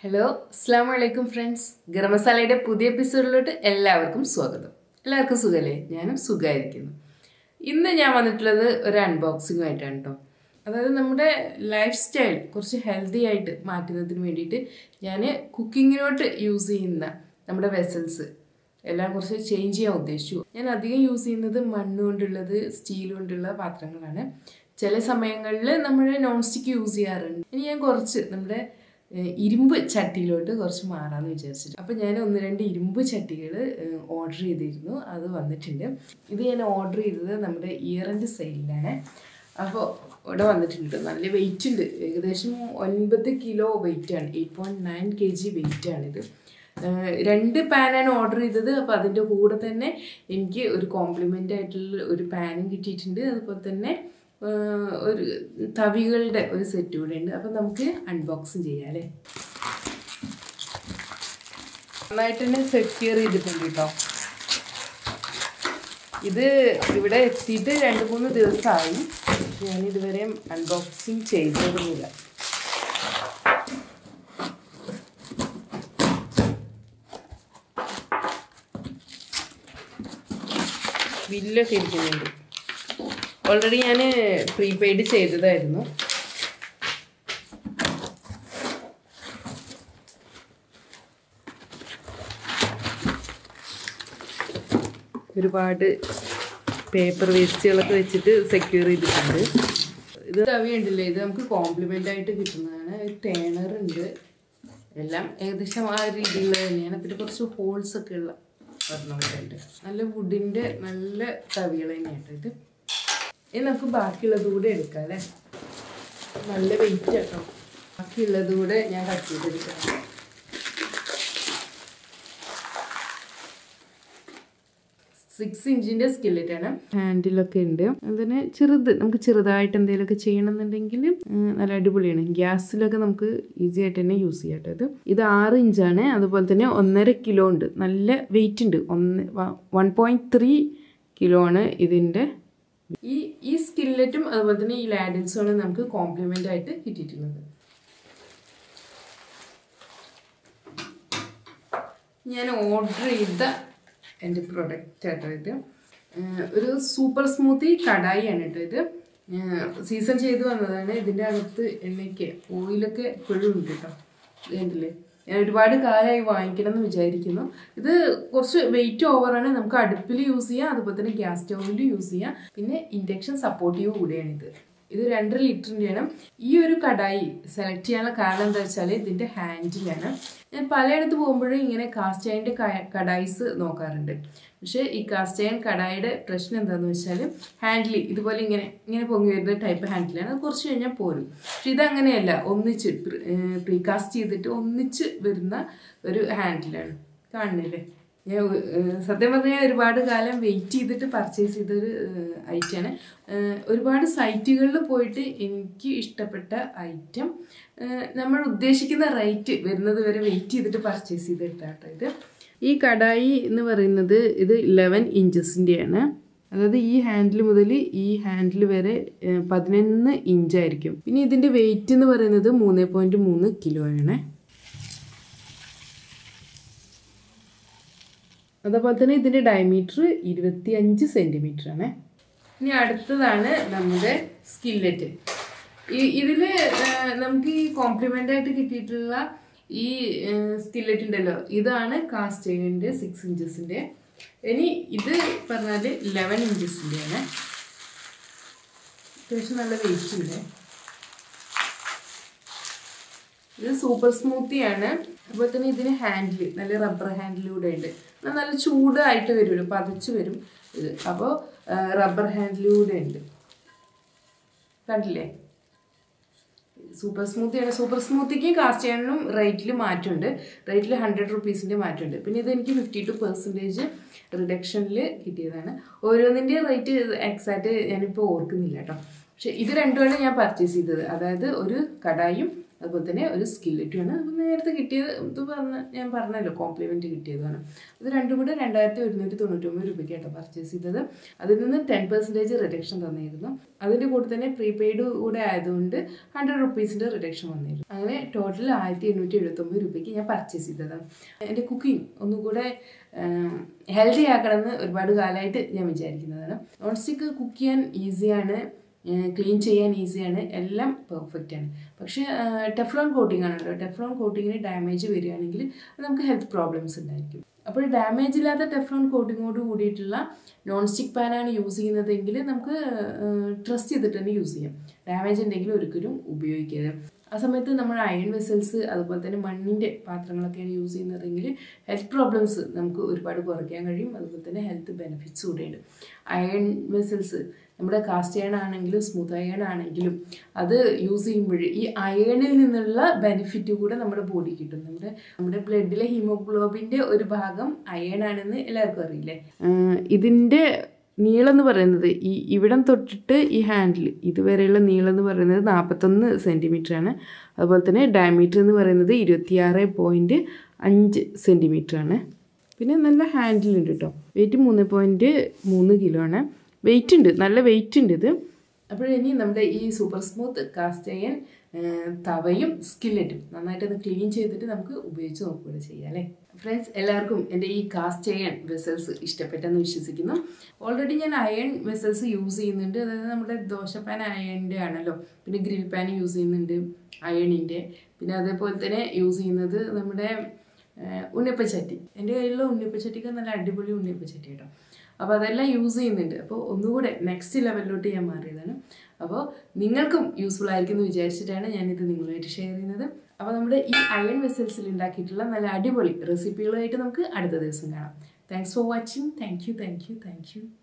hello അസ്സാം വലൈക്കും friends garam മസാലയുടെ പുതിയ എപ്പിസോഡിലോട്ട് എല്ലാവർക്കും സ്വാഗതം എല്ലാവർക്കും സുഖമല്ലേ ഞാനും സുഖമായിരിക്കുന്നു ഇന്ന് ഞാൻ വന്നിട്ടുള്ളത് ഒരു അൺബോക്സിംഗ് ആയിട്ടാണ് കേട്ടോ അതായത് നമ്മുടെ ലൈഫ് സ്റ്റൈൽ കുറച്ച് ഹെൽത്തി ആയിട്ട് മാറ്റുന്നതിന് വേണ്ടിയിട്ട് ഞാൻ കുക്കിങ്ങിനോട്ട് യൂസ് ചെയ്യുന്ന നമ്മുടെ വെസൽസ് എല്ലാം കുറച്ച് ചേഞ്ച് ചെയ്യാൻ ഉദ്ദേശിച്ചു ഞാൻ അധികം യൂസ് ചെയ്യുന്നത് മണ്ണ് കൊണ്ടുള്ളത് സ്റ്റീൽ കൊണ്ടുള്ള പാത്രങ്ങളാണ് ചില സമയങ്ങളിൽ നമ്മൾ നോൺ സ്റ്റിക്ക് യൂസ് ചെയ്യാറുണ്ട് ഇനി ഞാൻ കുറച്ച് നമ്മുടെ ഏഹ്, ഇരുമ്പ് ചട്ടിയിലോട്ട് കുറച്ച് മാറാമെന്ന് വിചാരിച്ചിട്ട് അപ്പോൾ ഞാൻ ഒന്ന് രണ്ട് ഇരുമ്പ് ചട്ടികൾ ഓർഡർ ചെയ്തിരുന്നു അത് വന്നിട്ടുണ്ട് ഇത് ഞാൻ ഓർഡർ ചെയ്തത് നമ്മുടെ ഇയറിൻ്റെ സൈഡിലാണ് അപ്പോൾ ഇവിടെ വന്നിട്ടുണ്ട് നല്ല വെയിറ്റ് ഉണ്ട് ഏകദേശം ഒൻപത് കിലോ വെയിറ്റ് ആണ് eight point nine K G weight ആണിത് ഏഹ് രണ്ട് പാനാണ് ഓർഡർ ചെയ്തത് അപ്പോൾ അതിൻ്റെ കൂടെ തന്നെ എനിക്ക് ഒരു കോംപ്ലിമെൻ്റ് ആയിട്ടുള്ള ഒരു പാനും കിട്ടിയിട്ടുണ്ട് അതുപോലെ തന്നെ ഏഹ് ഒരു തവികളുടെ ഒരു സെറ്റ് കൂടെ ഉണ്ട് അപ്പോൾ നമുക്ക് അൺബോക്സിങ് ചെയ്യാം അല്ലേ നന്നായിട്ട് തന്നെ സെക്യൂർ ചെയ്തിട്ടുണ്ട് കേട്ടോ ഇത് ഇവിടെ എത്തിയിട്ട് രണ്ട് മൂന്ന് ദിവസമായി പക്ഷെ ഞാൻ ഇതുവരെ അൺബോക്സിങ് ചെയ്തതുമില്ല ബില്ലൊക്കെ ഇരിക്കുന്നുണ്ട് ഓൾറെഡി ഞാൻ പ്രീപെയ്ഡ് ചെയ്തതായിരുന്നു ഒരുപാട് പേപ്പർ വേസ്റ്റുകളൊക്കെ വെച്ചിട്ട് സെക്യൂർ ചെയ്തിട്ടുണ്ട് ഇത് തവി ഉണ്ടല്ലേ ഇത് നമുക്ക് കോംപ്ലിമെൻ്റ് ആയിട്ട് കിട്ടുന്നതാണ് ഒരു ടേണർ ഉണ്ട് എല്ലാം ഏകദേശം ആ രീതിയിലുള്ള തന്നെയാണ് പിന്നെ കുറച്ച് ഹോൾസ് ഒക്കെ ഉള്ള ഒരെണ്ണമുണ്ട് നല്ല വുഡിൻ്റെ നല്ല തവികൾ തന്നെയാണ് ഇത് ഇനി നമുക്ക് ബാക്കിയുള്ളത് കൂടെ എടുക്കാം അല്ലേ നല്ല വെയിറ്റ് കേട്ടോ ബാക്കിയുള്ളത് കൂടെ ഞാൻ കട്ട് ചെയ്തെടുക്കാം സിക്സ് ഇഞ്ചിൻ്റെ സ്കില്ലറ്റാണ് ഹാൻഡിലൊക്കെ ഉണ്ട് അതിന് ചെറുത് നമുക്ക് ചെറുതായിട്ട് എന്തെങ്കിലുമൊക്കെ ചെയ്യണമെന്നുണ്ടെങ്കിൽ നല്ല അടിപൊളിയാണ് ഗ്യാസിലൊക്കെ നമുക്ക് ഈസി ആയിട്ട് തന്നെ യൂസ് ചെയ്യാം കേട്ടോ ഇത് ഇത് ആറ് ഇഞ്ചാണ് അതുപോലെ തന്നെ ഒന്നര കിലോ ഉണ്ട് നല്ല വെയിറ്റ് ഉണ്ട് ഒന്ന് വൺ പോയിൻറ്റ് ത്രീ കിലോ ആണ് ഇതിൻ്റെ ഈ ഈ സ്കില്ലറ്റും അതുപോലെ തന്നെ ഈ ലാഡിൽസും ആണ് നമുക്ക് കോംപ്ലിമെൻ്റ് ആയിട്ട് കിട്ടിയിട്ടുള്ളത് ഞാൻ ഓർഡർ ചെയ്ത എൻ്റെ പ്രൊഡക്റ്റ് ആട്ടോ ഇത് ഏഹ് ഒരു സൂപ്പർ സ്മൂത്തി കടായിയാണ് കേട്ടോ ഇത് സീസൺ ചെയ്ത് വന്നതാണ് ഇതിൻ്റെ അകത്ത് എണ്ണയ്ക്ക് ഓയിലൊക്കെ ഇപ്പോഴും ഉണ്ട് കേട്ടോ ഇത് കണ്ടില്ലേ ഞാൻ ഒരുപാട് കാലമായി വാങ്ങിക്കണം എന്ന് വിചാരിക്കുന്നു ഇത് കുറച്ച് വെയിറ്റ് ഓവറാണ് നമുക്ക് അടുപ്പിൽ യൂസ് ചെയ്യാം അതുപോലെ തന്നെ ഗ്യാസ് സ്റ്റൗവിൽ യൂസ് ചെയ്യാം പിന്നെ ഇൻഡക്ഷൻ സപ്പോർട്ടീവ് കൂടിയാണ് ഇത് ഇത് രണ്ടര ലിറ്ററിൻ്റെയാണ് ഈ ഒരു കടായി സെലക്ട് ചെയ്യാനുള്ള കാരണം എന്താ വെച്ചാൽ ഇതിൻ്റെ ഹാൻഡിലാണ് ഞാൻ പലയിടത്ത് പോകുമ്പോഴും ഇങ്ങനെ കാസ്റ്റ് അയണിൻ്റെ കടായിസ് നോക്കാറുണ്ട് പക്ഷേ ഈ കാസ്റ്റ് അയൺ കടായിയുടെ പ്രശ്നം എന്താണെന്ന് വെച്ചാൽ ഹാൻഡിൽ ഇതുപോലെ ഇങ്ങനെ ഇങ്ങനെ പൊങ്ങി വരുന്ന ടൈപ്പ് ഹാൻഡിലാണ് അത് കുറച്ച് കഴിഞ്ഞാൽ പോരും പക്ഷെ ഇതങ്ങനെയല്ല ഒന്നിച്ച് പ്രീകാസ്റ്റ് ചെയ്തിട്ട് ഒന്നിച്ച് വരുന്ന ഒരു ഹാൻഡിലാണ് കാണുന്നില്ലേ ഞാൻ ഏഹ്, സത്യം പറഞ്ഞാൽ ഞാൻ ഒരുപാട് കാലം വെയിറ്റ് ചെയ്തിട്ട് പർച്ചേസ് ചെയ്തൊരു ഐറ്റമാണ് ഒരുപാട് സൈറ്റുകളിൽ പോയിട്ട് എനിക്ക് ഇഷ്ടപ്പെട്ട ഐറ്റം നമ്മൾ ഉദ്ദേശിക്കുന്ന റേറ്റ് വരുന്നത് വരെ വെയിറ്റ് ചെയ്തിട്ട് പർച്ചേസ് ചെയ്തിട്ടാട്ടോ ഇത് ഈ കടായി എന്ന് പറയുന്നത് ഇത് ഇലവൻ ഇഞ്ചസിൻ്റെയാണ് അതായത് ഈ ഹാൻഡിൽ മുതൽ ഈ ഹാൻഡിൽ വരെ ഏഹ്, പതിനൊന്ന് ഇഞ്ചായിരിക്കും പിന്നെ ഇതിൻ്റെ വെയിറ്റ് എന്ന് പറയുന്നത് മൂന്ന് പോയിൻറ്റ് മൂന്ന് കിലോ ആണ് അതുപോലെ തന്നെ ഇതിൻ്റെ ഡയമീറ്റർ ഇരുപത്തി അഞ്ച് സെൻറ്റിമീറ്റർ ആണ് ഇനി അടുത്തതാണ് നമ്മുടെ സ്കില്ലറ്റ് ഈ ഇതിൽ നമുക്ക് ഈ കോംപ്ലിമെൻ്റ് ആയിട്ട് കിട്ടിയിട്ടുള്ള ഈ സ്കില്ലറ്റ് ഉണ്ടല്ലോ ഇതാണ് കാസ്റ്റ് ചെയ്യുന്നതിൻ്റെ സിക്സ് ഇഞ്ചസിൻ്റെ ഇനി ഇത് പറഞ്ഞാൽ ലെവൻ ഇഞ്ചസിൻ്റെ ആണ് അത്യാവശ്യം നല്ല വെയിറ്റ് ഉണ്ട് ഇത് സൂപ്പർ സ്മൂത്തി ആണ് അതുപോലെ തന്നെ ഇതിന് ഹാൻഡിൽ നല്ല റബ്ബർ ഹാൻഡിൽ കൂടെ ഉണ്ട് എന്നാൽ നല്ല ചൂടായിട്ട് വരുമല്ലോ പതച്ച് വരും ഇത് അപ്പോൾ റബ്ബർ ഹാൻഡിൽ കൂടെ ഉണ്ട് കണ്ടില്ലേ സൂപ്പർ സ്മൂത്തിയാണ് സൂപ്പർ സ്മൂത്തിക്ക് കാസ്റ്റ് ചെയ്യാനും റേറ്റിൽ മാറ്റമുണ്ട് റേറ്റിൽ ഹൺഡ്രഡ് റുപ്പീസിൻ്റെ മാറ്റമുണ്ട് പിന്നെ ഇത് എനിക്ക് ഫിഫ്റ്റി ടു പെർസെൻറ്റേജ് റിഡക്ഷനിൽ കിട്ടിയതാണ് ഓരോന്നിൻ്റെ റേറ്റ് എക്സാക്റ്റ് ഞാനിപ്പോൾ ഓർക്കുന്നില്ല കേട്ടോ പക്ഷെ ഇത് രണ്ടുമാണ് ഞാൻ പർച്ചേസ് ചെയ്തത് അതായത് ഒരു കടായും അതുപോലെ തന്നെ ഒരു സ്കില്ലറ്റുമാണ് അപ്പോൾ നേരത്തെ കിട്ടിയത് ഇത് പറഞ്ഞ ഞാൻ പറഞ്ഞല്ലോ കോംപ്ലിമെൻറ്റ് കിട്ടിയതാണ് അത് രണ്ടും കൂടെ രണ്ടായിരത്തി ഒരുന്നൂറ്റി തൊണ്ണൂറ്റൊമ്പത് രൂപയ്ക്കാട്ടോ പർച്ചേസ് ചെയ്തത് അതിൽ നിന്ന് ടെൻ പെർസെൻറ്റേജ് റിഡക്ഷൻ തന്നിരുന്നു അതിൻ്റെ കൂടെ തന്നെ പ്രീപെയ്ഡ് കൂടെ ആയതുകൊണ്ട് ഹൺഡ്രഡ് റുപ്പീസിൻ്റെ റിഡക്ഷൻ വന്നിരുന്നു അങ്ങനെ ടോട്ടൽ ആയിരത്തി എണ്ണൂറ്റി എഴുപത്തൊമ്പത് രൂപയ്ക്ക് ഞാൻ പർച്ചേസ് ചെയ്തതാണ് എൻ്റെ കുക്കിംഗ് ഒന്നുകൂടെ ഹെൽത്തി ആക്കണമെന്ന് ഒരുപാട് കാലമായിട്ട് ഞാൻ വിചാരിക്കുന്നതാണ് നോൺ സ്റ്റിക്ക് കുക്ക് ചെയ്യാൻ ഈസിയാണ് ക്ലീൻ ചെയ്യാൻ ഈസിയാണ് എല്ലാം പെർഫെക്റ്റ് ആണ് പക്ഷേ ടെഫ്ലോൺ കോട്ടിംഗ് ആണല്ലോ ടെഫ്ലോൺ കോട്ടിങ്ങിന് ഡാമേജ് വരികയാണെങ്കിൽ അത് നമുക്ക് ഹെൽത്ത് പ്രോബ്ലംസ് ഉണ്ടായിരിക്കും അപ്പോൾ ഡാമേജ് ഇല്ലാത്ത ടെഫ്ലോൺ കോട്ടിങ്ങോട് കൂടിയിട്ടുള്ള നോൺ സ്റ്റിക്ക് പാനാണ് യൂസ് ചെയ്യുന്നതെങ്കിൽ നമുക്ക് ട്രസ്റ്റ് ചെയ്തിട്ട് തന്നെ യൂസ് ചെയ്യാം ഡാമേജ് ഉണ്ടെങ്കിൽ ഒരിക്കലും ഉപയോഗിക്കരുത് ആ സമയത്ത് നമ്മൾ അയൺ വെസൽസ് അതുപോലെ തന്നെ മണ്ണിൻ്റെ പാത്രങ്ങളൊക്കെയാണ് യൂസ് ചെയ്യുന്നതെങ്കിൽ ഹെൽത്ത് പ്രോബ്ലംസ് നമുക്ക് ഒരുപാട് കുറയ്ക്കാൻ കഴിയും അതുപോലെ തന്നെ ഹെൽത്ത് ബെനിഫിറ്റ്സ് കൂടെയുണ്ട് അയൺ വെസൽസ് നമ്മുടെ കാസ്റ്റ് അയൺ ആണെങ്കിലും സ്മൂത്ത് അയൺ ആണെങ്കിലും അത് യൂസ് ചെയ്യുമ്പോൾ ഈ അയണിൽ നിന്നുള്ള ബെനിഫിറ്റ് കൂടെ നമ്മുടെ ബോഡി കിട്ടും നമ്മുടെ നമ്മുടെ ബ്ലഡിലെ ഹീമോഗ്ലോബിൻ്റെ ഒരു ഭാഗം അയൺ ആണെന്ന് എല്ലാവർക്കും അറിയില്ലേ ഇതിൻ്റെ നീളം എന്ന് പറയുന്നത് ഈ ഇവിടം തൊട്ടിട്ട് ഈ ഹാൻഡിൽ ഇതുവരെയുള്ള നീളം എന്ന് പറയുന്നത് നാൽപ്പത്തൊന്ന് സെൻറ്റിമീറ്റർ ആണ് അതുപോലെ തന്നെ ഡയമീറ്റർ എന്ന് പറയുന്നത് ഇരുപത്തിയാറ് പോയിൻറ്റ് അഞ്ച് സെൻറ്റിമീറ്റർ ആണ് പിന്നെ നല്ല ഹാൻഡിലുണ്ട് കേട്ടോ വെയിറ്റ് മൂന്ന് പോയിൻറ്റ് മൂന്ന് കിലോ ആണ് വെയിറ്റ് ഉണ്ട് നല്ല വെയിറ്റ് ഉണ്ട് ഇത് അപ്പോൾ ഇനി നമ്മുടെ ഈ സൂപ്പർ സ്മൂത്ത് കാസ്റ്റ് അയൺ തവയും സ്കില്ലറ്റും നന്നായിട്ട് അത് ക്ലീൻ ചെയ്തിട്ട് നമുക്ക് ഉപയോഗിച്ച് നോക്കുക ചെയ്യാം അല്ലേ ഫ്രണ്ട്സ് എല്ലാവർക്കും എൻ്റെ ഈ കാസ്റ്റ് അയൺ വെസൽസ് ഇഷ്ടപ്പെട്ടെന്ന് വിശ്വസിക്കുന്നു ഓൾറെഡി ഞാൻ അയൺ വെസൽസ് യൂസ് ചെയ്യുന്നുണ്ട് അതായത് നമ്മുടെ ദോശപ്പാൻ അയണിൻ്റെ ആണല്ലോ പിന്നെ ഗ്രിൽ പാൻ യൂസ് ചെയ്യുന്നുണ്ട് അയണിൻ്റെ പിന്നെ അതേപോലെ തന്നെ യൂസ് ചെയ്യുന്നത് നമ്മുടെ ഉണ്ണിയപ്പച്ചട്ടി എൻ്റെ കയ്യിലുള്ള ഉണ്ണിയപ്പച്ചട്ടിക്ക് നല്ല അടിപൊളി ഉണ്ണിയപ്പച്ചട്ടി കേട്ടോ അപ്പോൾ അതെല്ലാം യൂസ് ചെയ്യുന്നുണ്ട് അപ്പോൾ ഒന്നുകൂടെ നെക്സ്റ്റ് ലെവലിലോട്ട് ഞാൻ മാറിയതാണ് അപ്പോൾ നിങ്ങൾക്കും യൂസ്ഫുൾ ആയിരിക്കും എന്ന് വിചാരിച്ചിട്ടാണ് ഞാനിത് നിങ്ങളുമായിട്ട് ഷെയർ ചെയ്യുന്നത് അപ്പോൾ നമ്മുടെ ഈ അയൺ വെസൽസിൽ ഉണ്ടാക്കിയിട്ടുള്ള നല്ല അടിപൊളി റെസിപ്പികളുമായിട്ട് നമുക്ക് അടുത്ത ദിവസം കാണാം thanks for watching thank you thank you thank U